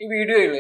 ഈ വീഡിയോയിൽ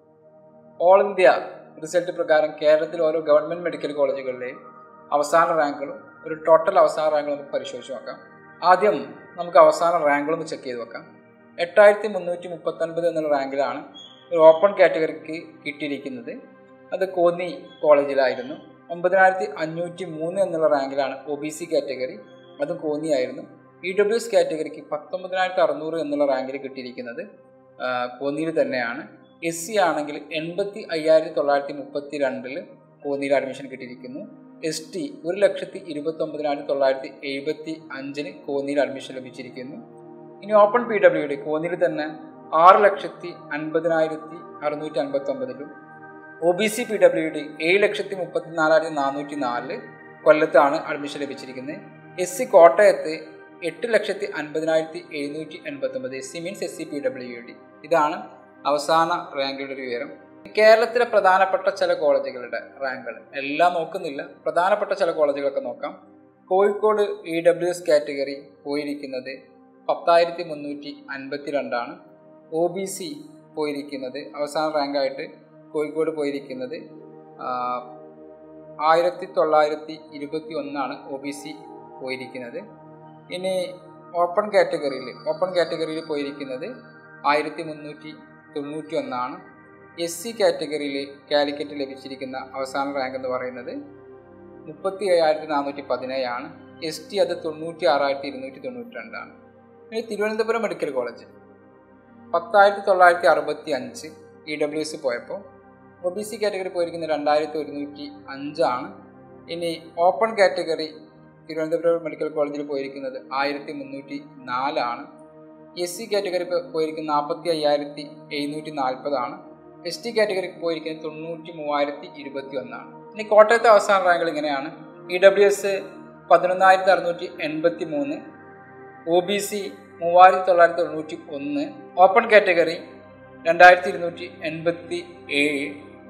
all India result പ്രകാരം കേരളത്തിൽ ഓരോ ഗവൺമെൻറ് മെഡിക്കൽ കോളേജുകളിലെയും അവസാന റാങ്കുകളും ഒരു ടോട്ടൽ അവസാന റാങ്കുകളും നമുക്ക് പരിശോധിച്ച് നോക്കാം ആദ്യം നമുക്ക് അവസാന റാങ്കുകളൊന്ന് ചെക്ക് ചെയ്ത് നോക്കാം എട്ടായിരത്തി മുന്നൂറ്റി മുപ്പത്തൊൻപത് എന്നുള്ള റാങ്കിലാണ് ഒരു ഓപ്പൺ കാറ്റഗറിക്ക് കിട്ടിയിരിക്കുന്നത് അത് കോന്നി കോളേജിലായിരുന്നു ഒമ്പതിനായിരത്തി അഞ്ഞൂറ്റി മൂന്ന് എന്നുള്ള റാങ്കിലാണ് ഒ ബി സി കാറ്റഗറി അതും കോന്നിയായിരുന്നു ഇ ഡബ്ല്യു എസ് കാറ്റഗറിക്ക് പത്തൊമ്പതിനായിരത്തി അറുന്നൂറ് എന്നുള്ള റാങ്കിൽ കിട്ടിയിരിക്കുന്നത് ആ, കോന്നിയിൽ തന്നെയാണ് എസ് സി ആണെങ്കിൽ എൺപത്തി അയ്യായിരത്തി തൊള്ളായിരത്തി മുപ്പത്തി രണ്ടിൽ കോന്നിയിൽ അഡ്മിഷൻ കിട്ടിയിരിക്കുന്നു എസ് ടി ഒരു ലക്ഷത്തി ഇരുപത്തി ഒമ്പതിനായിരത്തി തൊള്ളായിരത്തി എഴുപത്തി അഞ്ചിന് കോന്നിയിൽ അഡ്മിഷൻ ലഭിച്ചിരിക്കുന്നു ഇനി ഓപ്പൺ പി ഡബ്ല്യു ഡി കോന്നിയിൽ തന്നെ ആറ് ലക്ഷത്തി അൻപതിനായിരത്തി അറുന്നൂറ്റി അൻപത്തി ഒമ്പതിലും O B C P W D ഏഴ് ലക്ഷത്തി മുപ്പത്തി നാലായിരത്തി നാനൂറ്റി നാല് കൊല്ലത്താണ് അഡ്മിഷൻ ലഭിച്ചിരിക്കുന്നത് എസ് സി കോട്ടയത്ത് എട്ട് ലക്ഷത്തി അൻപതിനായിരത്തി എഴുന്നൂറ്റി എൺപത്തൊമ്പത് S C means S C P W D ഇതാണ് അവസാന റാങ്കുകളുടെ ഒരു വിവരം കേരളത്തിലെ പ്രധാനപ്പെട്ട ചില കോളേജുകളുടെ റാങ്കുകൾ എല്ലാം നോക്കുന്നില്ല പ്രധാനപ്പെട്ട ചില കോളേജുകളൊക്കെ നോക്കാം Kozhikode E W S category പോയിരിക്കുന്നത് പത്തായിരത്തി മുന്നൂറ്റി അൻപത്തി രണ്ടാണ് ഒ ബി സി പോയിരിക്കുന്നത് അവസാന റാങ്കായിട്ട് കോഴിക്കോട് പോയിരിക്കുന്നത് ആ, ആയിരത്തി തൊള്ളായിരത്തി ഇരുപത്തി ഒന്നാണ് ഒ ബി സി പോയിരിക്കുന്നത് ഇനി ഓപ്പൺ കാറ്റഗറിയിൽ ഓപ്പൺ കാറ്റഗറിയിൽ പോയിരിക്കുന്നത് ആയിരത്തി മുന്നൂറ്റി തൊണ്ണൂറ്റി ഒന്നാണ് എസ് സി കാറ്റഗറിയിൽ കാലിക്കറ്റ് ലഭിച്ചിരിക്കുന്ന അവസാന റാങ്ക് എന്ന് പറയുന്നത് മുപ്പത്തി ഏഴായിരത്തി നാനൂറ്റി പതിനേഴാണ് എസ് ടി അത് തൊണ്ണൂറ്റി ആറായിരത്തി ഇരുന്നൂറ്റി തൊണ്ണൂറ്റി രണ്ടാണ് ഇനി തിരുവനന്തപുരം മെഡിക്കൽ കോളേജ് പത്തായിരത്തി തൊള്ളായിരത്തി അറുപത്തി അഞ്ച് ഇ ഡബ്ല്യു എസ് പോയപ്പോൾ ഒ ബി സി കാറ്റഗറി പോയിരിക്കുന്നത് രണ്ടായിരത്തി ഒരുന്നൂറ്റി അഞ്ചാണ് ഇനി ഓപ്പൺ കാറ്റഗറി തിരുവനന്തപുരം മെഡിക്കൽ കോളേജിൽ പോയിരിക്കുന്നത് ആയിരത്തി മുന്നൂറ്റി നാലാണ് എസ് സി കാറ്റഗറി പോയിരിക്കുന്നത് നാൽപ്പത്തി അയ്യായിരത്തി എഴുന്നൂറ്റി നാൽപ്പതാണ് എസ് ടി കാറ്റഗറിക്ക് പോയിരിക്കുന്നത് തൊണ്ണൂറ്റി മൂവായിരത്തി ഇരുപത്തി ഒന്നാണ് ഇനി കോട്ടയത്തെ അവസാന റാങ്കുകൾ ഇങ്ങനെയാണ് ഇ ഡബ്ല്യു എസ് പതിനൊന്നായിരത്തി അറുന്നൂറ്റി എൺപത്തി മൂന്ന് ഒ ബി സി മൂവായിരത്തി തൊള്ളായിരത്തി തൊണ്ണൂറ്റി ഒന്ന് ഓപ്പൺ കാറ്റഗറി രണ്ടായിരത്തി ഇരുന്നൂറ്റി എൺപത്തി ഏഴ്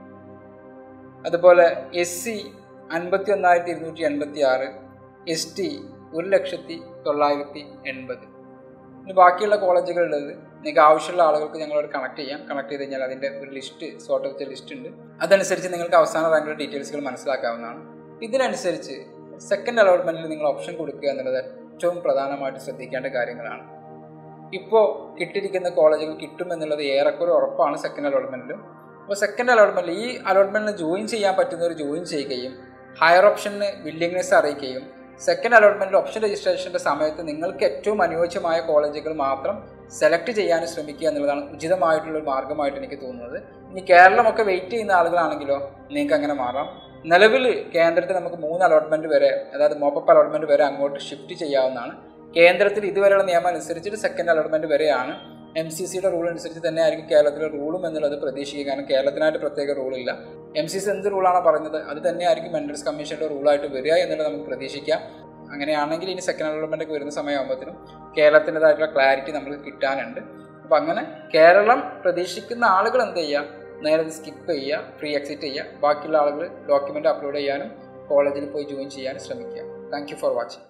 അതുപോലെ എസ് സി അൻപത്തി ഒന്നായിരത്തി ഇരുന്നൂറ്റി എൺപത്തി ആറ് എസ് ടി ഒരു ലക്ഷത്തി തൊള്ളായിരത്തി എൺപത് ഇനി ബാക്കിയുള്ള കോളേജുകളുള്ളത് നിങ്ങൾക്ക് ആവശ്യമുള്ള ആളുകൾക്ക് ഞങ്ങളോട് കണക്ട് ചെയ്യാം കണക്ട് ചെയ്ത് കഴിഞ്ഞാൽ അതിൻ്റെ ഒരു ലിസ്റ്റ് സോർട്ട് ഔട്ട് ലിസ്റ്റ് ഉണ്ട് അതനുസരിച്ച് നിങ്ങൾക്ക് അവസാന റാങ്കിലെ ഡീറ്റെയിൽസുകൾ മനസ്സിലാക്കാവുന്നതാണ് ഇതിനനുസരിച്ച് സെക്കൻഡ് അലോട്ട്മെൻറ്റിൽ നിങ്ങൾ ഓപ്ഷൻ കൊടുക്കുക എന്നുള്ളത് ഏറ്റവും പ്രധാനമായിട്ട് ശ്രദ്ധിക്കേണ്ട കാര്യങ്ങളാണ് ഇപ്പോൾ കിട്ടിയിരിക്കുന്ന കോളേജുകൾ കിട്ടുമെന്നുള്ളത് ഏറെക്കുറെ ഉറപ്പാണ് സെക്കൻഡ് അലോട്ട്മെൻറ്റിലും അപ്പോൾ സെക്കൻഡ് അലോട്ട്മെൻറ്റിൽ ഈ അലോട്ട്മെൻറ്റിൽ ജോയിൻ ചെയ്യാൻ പറ്റുന്നവർ ജോയിൻ ചെയ്യുകയും ഹയർ ഓപ്ഷന് വില്ലിങ്നെസ് അറിയിക്കുകയും സെക്കൻഡ് അലോട്ട്മെൻറ്റിൽ ഓപ്ഷൻ രജിസ്ട്രേഷൻ്റെ സമയത്ത് നിങ്ങൾക്ക് ഏറ്റവും അനുയോജ്യമായ കോളേജുകൾ മാത്രം സെലക്ട് ചെയ്യാൻ ശ്രമിക്കുക എന്നുള്ളതാണ് ഉചിതമായിട്ടുള്ള ഒരു മാർഗ്ഗമായിട്ട് എനിക്ക് തോന്നുന്നത് ഇനി കേരളമൊക്കെ വെയിറ്റ് ചെയ്യുന്ന ആളുകളാണെങ്കിലോ നിങ്ങൾക്ക് അങ്ങനെ മാറാം നിലവിൽ കേന്ദ്രത്തിൽ നമുക്ക് മൂന്ന് അലോട്ട്മെൻറ്റ് വരെ അതായത് മോപ്പപ്പ് അലോട്ട്മെൻറ്റ് വരെ അങ്ങോട്ട് ഷിഫ്റ്റ് ചെയ്യാവുന്നതാണ് കേന്ദ്രത്തിൽ ഇതുവരെയുള്ള നിയമം അനുസരിച്ചിട്ട് സെക്കൻഡ് അലോട്ട്മെൻറ്റ് വരെയാണ് എം സി സിയുടെ റൂൾ അനുസരിച്ച് തന്നെ ആയിരിക്കും കേരളത്തിലെ റൂളും എന്നുള്ളത് പ്രതീക്ഷിക്കുക കാരണം കേരളത്തിനായിട്ട് പ്രത്യേക റൂളില്ല എം സി സി എന്ത് റൂളാണ് പറയുന്നത് അത് തന്നെയായിരിക്കും മെൻഡൽസ് കമ്മീഷൻ്റെ റൂളായിട്ട് വരിക എന്നുള്ളത് നമുക്ക് പ്രതീക്ഷിക്കാം അങ്ങനെയാണെങ്കിൽ ഇനി സെക്കൻഡ് അലോട്ട്മെൻ്റ് ഒക്കെ വരുന്ന സമയമാകുമ്പോഴത്തേനും കേരളത്തിൻ്റെതായിട്ടുള്ള ക്ലാരിറ്റി നമുക്ക് കിട്ടാനുണ്ട് അപ്പോൾ അങ്ങനെ കേരളം പ്രതീക്ഷിക്കുന്ന ആളുകൾ എന്ത് ചെയ്യുക നേരെ സ്കിപ്പ് ചെയ്യുക ഫ്രീ എക്സിറ്റ് ചെയ്യുക ബാക്കിയുള്ള ആളുകൾ ഡോക്യുമെൻ്റ് അപ്ലോഡ് ചെയ്യാനും കോളേജിൽ പോയി ജോയിൻ ചെയ്യാനും ശ്രമിക്കുക താങ്ക് യു ഫോർ വാച്ചിങ്